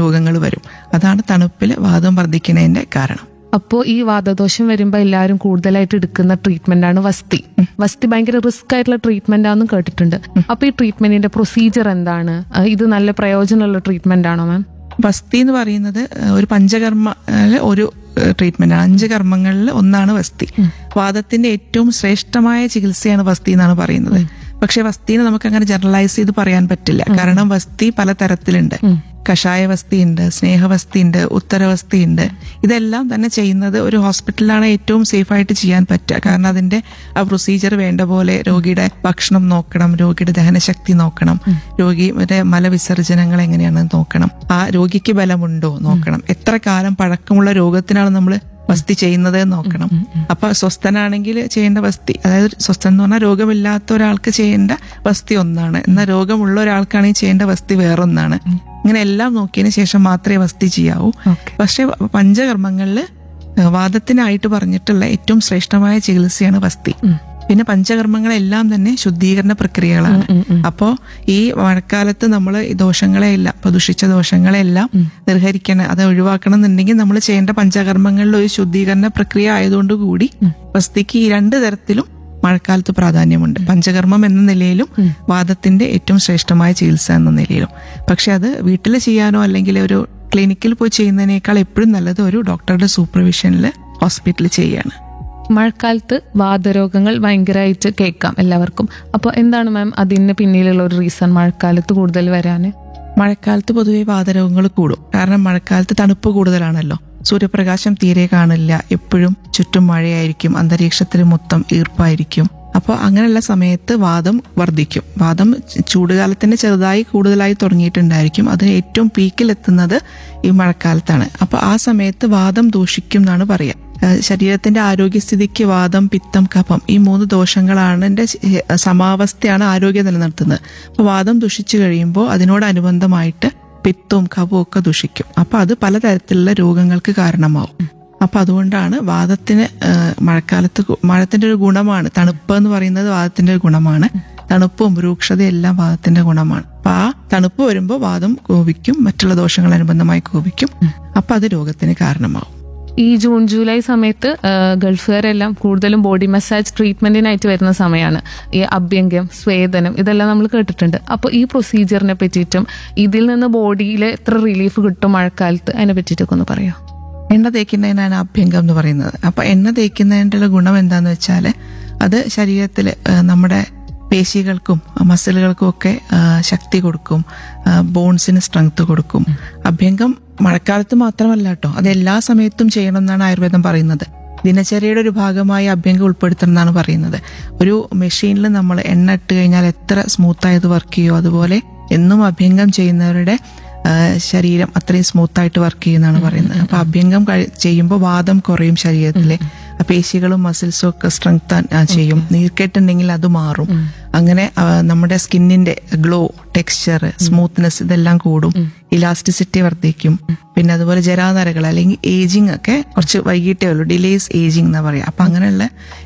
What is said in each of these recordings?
രോഗങ്ങൾ വരും അതാണ് തണുപ്പിൽ വാദം വർദ്ധിക്കുന്നതിന്റെ കാരണം അപ്പോ ഈ വാതദോഷം വരുമ്പോ എല്ലാവരും കൂടുതലായിട്ട് എടുക്കുന്ന ട്രീറ്റ്മെന്റ് ആണ് വസ്തി വസ്തി ഭയങ്കര റിസ്ക് ആയിട്ടുള്ള ട്രീറ്റ്മെന്റ് ആണെന്നും കേട്ടിട്ടുണ്ട് അപ്പൊ ഈ ട്രീറ്റ്മെന്റിന്റെ പ്രൊസീജിയർ എന്താണ് അഹ് ഇത് നല്ല പ്രയോജനമുള്ള ട്രീറ്റ്മെന്റ് ആണോ മാം വസ്തി എന്ന് പറയുന്നത് ഏഹ്, ഒരു പഞ്ചകർമ്മ ഏഹ്, ഒരു ട്രീറ്റ്മെന്റ് ആണ് അഞ്ച് കർമ്മങ്ങളിൽ ഒന്നാണ് വസ്തി വാദത്തിന്റെ ഏറ്റവും ശ്രേഷ്ഠമായ ചികിത്സയാണ് വസ്തി എന്നാണ് പറയുന്നത് പക്ഷെ വസ്തിനെ നമുക്ക് അങ്ങനെ ജനറലൈസ് ചെയ്ത് പറയാൻ പറ്റില്ല കാരണം വസ്തി പല തരത്തിലുണ്ട് കഷായ വസ്തി ഉണ്ട് സ്നേഹവസ്തി ഉണ്ട് ഉത്തരവസ്തി ഉണ്ട് ഇതെല്ലാം തന്നെ ചെയ്യുന്നത് ഒരു ഹോസ്പിറ്റലിലാണ് ഏറ്റവും സേഫ് ആയിട്ട് ചെയ്യാൻ പറ്റുക കാരണം അതിന്റെ ആ പ്രൊസീജിയർ വേണ്ട പോലെ രോഗിയുടെ ഭക്ഷണം നോക്കണം രോഗിയുടെ ദഹനശക്തി നോക്കണം രോഗിയുടെ മലവിസർജനങ്ങൾ എങ്ങനെയാണെന്ന് നോക്കണം ആ രോഗിക്ക് ബലമുണ്ടോ നോക്കണം എത്ര കാലം പഴക്കമുള്ള രോഗത്തിനാണ് നമ്മൾ വസ്തി ചെയ്യുന്നത് എന്ന് നോക്കണം അപ്പൊ സ്വസ്ഥനാണെങ്കിൽ ചെയ്യേണ്ട വസ്തി അതായത് സ്വസ്ഥൻ എന്ന് പറഞ്ഞാൽ രോഗമില്ലാത്ത ഒരാൾക്ക് ചെയ്യേണ്ട വസ്തി ഒന്നാണ് എന്നാൽ രോഗമുള്ള ഒരാൾക്കാണെങ്കിൽ ചെയ്യേണ്ട വസ്തി വേറൊന്നാണ് ഇങ്ങനെ എല്ലാം നോക്കിയതിന് ശേഷം മാത്രമേ വസ്തി ചെയ്യാവൂ ഓക്കെ പക്ഷെ പഞ്ചകർമ്മങ്ങളിൽ വാദത്തിനായിട്ട് പറഞ്ഞിട്ടുള്ള ഏറ്റവും ശ്രേഷ്ഠമായ ചികിത്സയാണ് വസ്തി പിന്നെ പഞ്ചകർമ്മങ്ങളെല്ലാം തന്നെ ശുദ്ധീകരണ പ്രക്രിയകളാണ് അപ്പോ ഈ മഴക്കാലത്ത് നമ്മൾ ഈ ദോഷങ്ങളെയെല്ലാം ഇപ്പൊ ദുഷിച്ച ദോഷങ്ങളെല്ലാം നിർഹരിക്കണം അത് ഒഴിവാക്കണം എന്നുണ്ടെങ്കിൽ നമ്മൾ ചെയ്യേണ്ട പഞ്ചകർമ്മങ്ങളിൽ ഒരു ശുദ്ധീകരണ പ്രക്രിയ ആയതുകൊണ്ട് കൂടി വസ്തിക്ക് ഈ രണ്ട് തരത്തിലും മഴക്കാലത്ത് പ്രാധാന്യമുണ്ട് പഞ്ചകർമ്മം എന്ന നിലയിലും വാദത്തിന്റെ ഏറ്റവും ശ്രേഷ്ഠമായ ചികിത്സ എന്ന നിലയിലും പക്ഷെ അത് വീട്ടിൽ ചെയ്യാനോ അല്ലെങ്കിൽ ഒരു ക്ലിനിക്കിൽ പോയി ചെയ്യുന്നതിനേക്കാൾ എപ്പോഴും നല്ലത് ഒരു ഡോക്ടറുടെ സൂപ്പർവിഷനിൽ ഹോസ്പിറ്റലിൽ ചെയ്യാണ് മഴക്കാലത്ത് വാതരോഗങ്ങൾ ഭയങ്കരമായിട്ട് കേൾക്കാം എല്ലാവർക്കും അപ്പൊ എന്താണ് മാം അതിന് പിന്നിലുള്ള ഒരു റീസൺ മഴക്കാലത്ത് കൂടുതൽ വരാന് മഴക്കാലത്ത് പൊതുവെ വാതരോഗങ്ങൾ കൂടും കാരണം മഴക്കാലത്ത് തണുപ്പ് കൂടുതലാണല്ലോ സൂര്യപ്രകാശം തീരെ കാണില്ല എപ്പോഴും ചുറ്റും മഴയായിരിക്കും അന്തരീക്ഷത്തിൽ മൊത്തം ഈർപ്പായിരിക്കും അപ്പോൾ അങ്ങനെയുള്ള സമയത്ത് വാദം വർദ്ധിക്കും വാദം ചൂടുകാലത്തിന്റെ ചെറുതായി കൂടുതലായി തുടങ്ങിയിട്ടുണ്ടായിരിക്കും അത് ഏറ്റവും പീക്കിലെത്തുന്നത് ഈ മഴക്കാലത്താണ് അപ്പോൾ ആ സമയത്ത് വാദം ദൂഷിക്കും എന്നാണ് പറയുക ഏഹ് ശരീരത്തിന്റെ ആരോഗ്യസ്ഥിതിക്ക് വാദം പിത്തം കഫം ഈ മൂന്ന് ദോഷങ്ങളാണ് എൻ്റെ സമാവസ്ഥയാണ് ആരോഗ്യം നിലനിർത്തുന്നത് അപ്പോൾ വാദം ദുഷിച്ചു കഴിയുമ്പോൾ അതിനോടനുബന്ധമായിട്ട് പിത്തവും കഫവും ഒക്കെ ദുഷിക്കും അപ്പൊ അത് പലതരത്തിലുള്ള രോഗങ്ങൾക്ക് കാരണമാവും അപ്പൊ അതുകൊണ്ടാണ് വാദത്തിന് ഏഹ് മഴക്കാലത്ത് കു- മഴത്തിന്റെ ഒരു ഗുണമാണ് തണുപ്പ് എന്ന് പറയുന്നത് വാദത്തിന്റെ ഒരു ഗുണമാണ് തണുപ്പും രൂക്ഷതയും എല്ലാം വാദത്തിന്റെ ഗുണമാണ് അപ്പൊ ആ തണുപ്പ് വരുമ്പോൾ വാദം കോപിക്കും മറ്റുള്ള ദോഷങ്ങൾ അനുബന്ധമായി കോപിക്കും അപ്പൊ അത് രോഗത്തിന് കാരണമാവും ഈ ജൂൺ ജൂലൈ സമയത്ത് ആ, ഗൾഫുകാരെല്ലാം കൂടുതലും ബോഡി മസാജ് ട്രീറ്റ്മെന്റിനായിട്ട് വരുന്ന സമയമാണ് ഈ അഭ്യംഗം സ്വേദനം ഇതെല്ലാം നമ്മൾ കേട്ടിട്ടുണ്ട് അപ്പോൾ ഈ പ്രൊസീജിയറിനെ പറ്റിയിട്ടും ഇതിൽ നിന്ന് ബോഡിയിൽ എത്ര റിലീഫ് കിട്ടും മഴക്കാലത്ത് അതിനെ പറ്റിയിട്ടൊക്കെ ഒന്ന് പറയാം എണ്ണ തേക്കുന്നതിനാണ് അഭ്യംഗം എന്ന് പറയുന്നത് അപ്പൊ എണ്ണ തേക്കുന്നതിൻ്റെ ഗുണം എന്താന്ന് വെച്ചാൽ അത് ശരീരത്തിൽ നമ്മുടെ പേശികൾക്കും മസിലുകൾക്കും ഒക്കെ ആ, ശക്തി കൊടുക്കും ബോൺസിന് സ്ട്രെങ്ത് കൊടുക്കും അഭ്യംഗം മഴക്കാലത്ത് മാത്രമല്ല കേട്ടോ അത് എല്ലാ സമയത്തും ചെയ്യണം എന്നാണ് ആയുർവേദം പറയുന്നത് ദിനചര്യയുടെ ഒരു ഭാഗമായി അഭ്യംഗം ഉൾപ്പെടുത്തണം എന്നാണ് പറയുന്നത് ഒരു മെഷീനിൽ നമ്മൾ എണ്ണ ഇട്ട് കഴിഞ്ഞാൽ എത്ര സ്മൂത്തായത് വർക്ക് ചെയ്യുമോ അതുപോലെ എന്നും അഭ്യംഗം ചെയ്യുന്നവരുടെ ആ, ശരീരം അത്രയും സ്മൂത്ത് ആയിട്ട് വർക്ക് ചെയ്യുന്നതാണ് പറയുന്നത് അപ്പൊ അഭ്യംഗം കഴി- ചെയ്യുമ്പോൾ വാദം കുറയും ശരീരത്തിലെ ആ പേശികളും മസിൽസും ഒക്കെ സ്ട്രെങ്ത് ചെയ്യും നീർക്കെട്ടുണ്ടെങ്കിൽ അത് മാറും അങ്ങനെ ആ, നമ്മുടെ സ്കിന്നിന്റെ ഗ്ലോ ടെക്സ്ചർ സ്മൂത്ത്നെസ് ഇതെല്ലാം കൂടും ഇലാസ്റ്റിസിറ്റി വർദ്ധിക്കും പിന്നെ അതുപോലെ ജരാനരകൾ അല്ലെങ്കിൽ ഏജിങ് ഒക്കെ കുറച്ച് വൈകിട്ടേ ഉള്ളൂ ഡിലേസ് ഏജിങ് എന്ന് പറയാം അപ്പൊ അങ്ങനെയുള്ള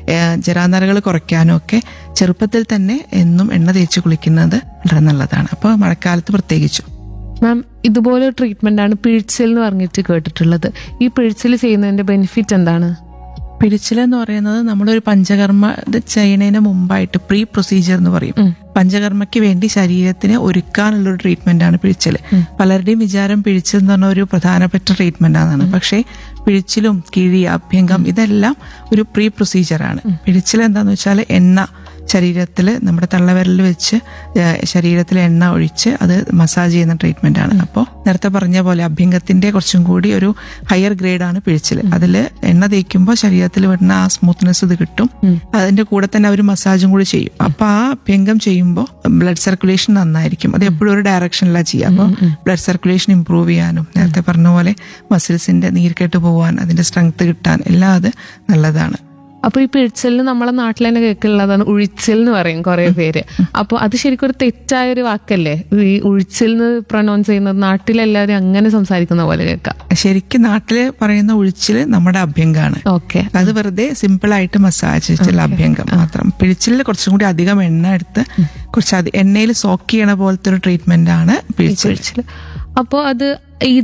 ജരാനരകൾ കുറയ്ക്കാനും ഒക്കെ ചെറുപ്പത്തിൽ തന്നെ എന്നും എണ്ണ തേച്ച് കുളിക്കുന്നത് വളരെ നല്ലതാണ് അപ്പൊ മഴക്കാലത്ത് പ്രത്യേകിച്ചും മാം ഇതുപോലെ ട്രീറ്റ്മെന്റ് ആണ് പിഴിച്ചിൽ എന്ന് പറഞ്ഞിട്ട് കേട്ടിട്ടുള്ളത് ഈ പിഴിച്ചിൽ ചെയ്യുന്നതിന്റെ ബെനിഫിറ്റ് എന്താണ് പിടിച്ചിൽ എന്ന് പറയുന്നത് നമ്മളൊരു പഞ്ചകർമ്മ ഇത് ചെയ്യുന്നതിന് മുമ്പായിട്ട് പ്രീ പ്രൊസീജിയർ എന്ന് പറയും പഞ്ചകർമ്മയ്ക്ക് വേണ്ടി ശരീരത്തിന് ഒരുക്കാനുള്ള ഒരു ട്രീറ്റ്മെന്റ് ആണ് പിഴിച്ചിൽ പലരുടെയും വിചാരം പിഴിച്ചിൽ എന്ന് പറഞ്ഞ ഒരു പ്രധാനപ്പെട്ട ട്രീറ്റ്മെന്റ് ആണ് പക്ഷേ പിഴിച്ചിലും കിഴി അഭ്യംഗം ഇതെല്ലാം ഒരു പ്രീ പ്രൊസീജിയർ ആണ് പിഴിച്ചിൽ എന്താന്ന് വെച്ചാൽ എണ്ണ ശരീരത്തിൽ നമ്മുടെ തള്ളവിരലിൽ വെച്ച് ഏഹ്, ശരീരത്തിൽ എണ്ണ ഒഴിച്ച് അത് മസാജ് ചെയ്യുന്ന ട്രീറ്റ്മെന്റ് ആണ് അപ്പോൾ നേരത്തെ പറഞ്ഞ പോലെ അഭ്യംഗത്തിന്റെ കുറച്ചും കൂടി ഒരു ഹയർ ഗ്രേഡ് ആണ് പിഴിച്ചിൽ അതിൽ എണ്ണ തേക്കുമ്പോൾ ശരീരത്തിൽ വരുന്ന ആ സ്മൂത്ത്നെസ് ഇത് കിട്ടും അതിന്റെ കൂടെ തന്നെ അവർ മസാജും കൂടി ചെയ്യും അപ്പൊ ആ അഭ്യംഗം ചെയ്യുമ്പോൾ ബ്ലഡ് സർക്കുലേഷൻ നന്നായിരിക്കും അത് എപ്പോഴും ഒരു ഡയറക്ഷനിലാണ് ചെയ്യുക അപ്പോൾ ബ്ലഡ് സർക്കുലേഷൻ ഇമ്പ്രൂവ് ചെയ്യാനും നേരത്തെ പറഞ്ഞ പോലെ മസിൽസിന്റെ നീർക്കെട്ട് പോവാൻ അതിന്റെ സ്ട്രെങ്ത് കിട്ടാൻ എല്ലാം അത് നല്ലതാണ് അപ്പൊ ഈ പിഴിച്ചലിന് നമ്മളെ നാട്ടിൽ തന്നെ കേൾക്കുള്ളതാണ് ഉഴിച്ചിൽ എന്ന് പറയും കുറെ പേര് അപ്പൊ അത് ശരിക്കും ഒരു തെറ്റായ ഒരു വാക്കല്ലേ ഈ ഉഴിച്ചിൽ എന്ന് പ്രൊനൗൺസ് ചെയ്യുന്നത് നാട്ടിലെല്ലാവരും അങ്ങനെ സംസാരിക്കുന്ന പോലെ കേൾക്കാം ശരിക്കും നാട്ടില് പറയുന്ന ഒഴിച്ചില് നമ്മുടെ അഭ്യംഗമാണ് ഓക്കെ അത് വെറുതെ സിമ്പിൾ ആയിട്ട് മസാജ് ചെയ്തിട്ടുള്ള അഭ്യംഗം മാത്രം പിഴിച്ചിലിൽ കുറച്ചും കൂടി അധികം എണ്ണ എടുത്ത് കുറച്ച് എണ്ണയിൽ സോക്ക് ചെയ്യണ പോലത്തെ ഒരു ട്രീറ്റ്മെന്റ് ആണ് പിഴിച്ചിൽ അപ്പോൾ അത് ഈ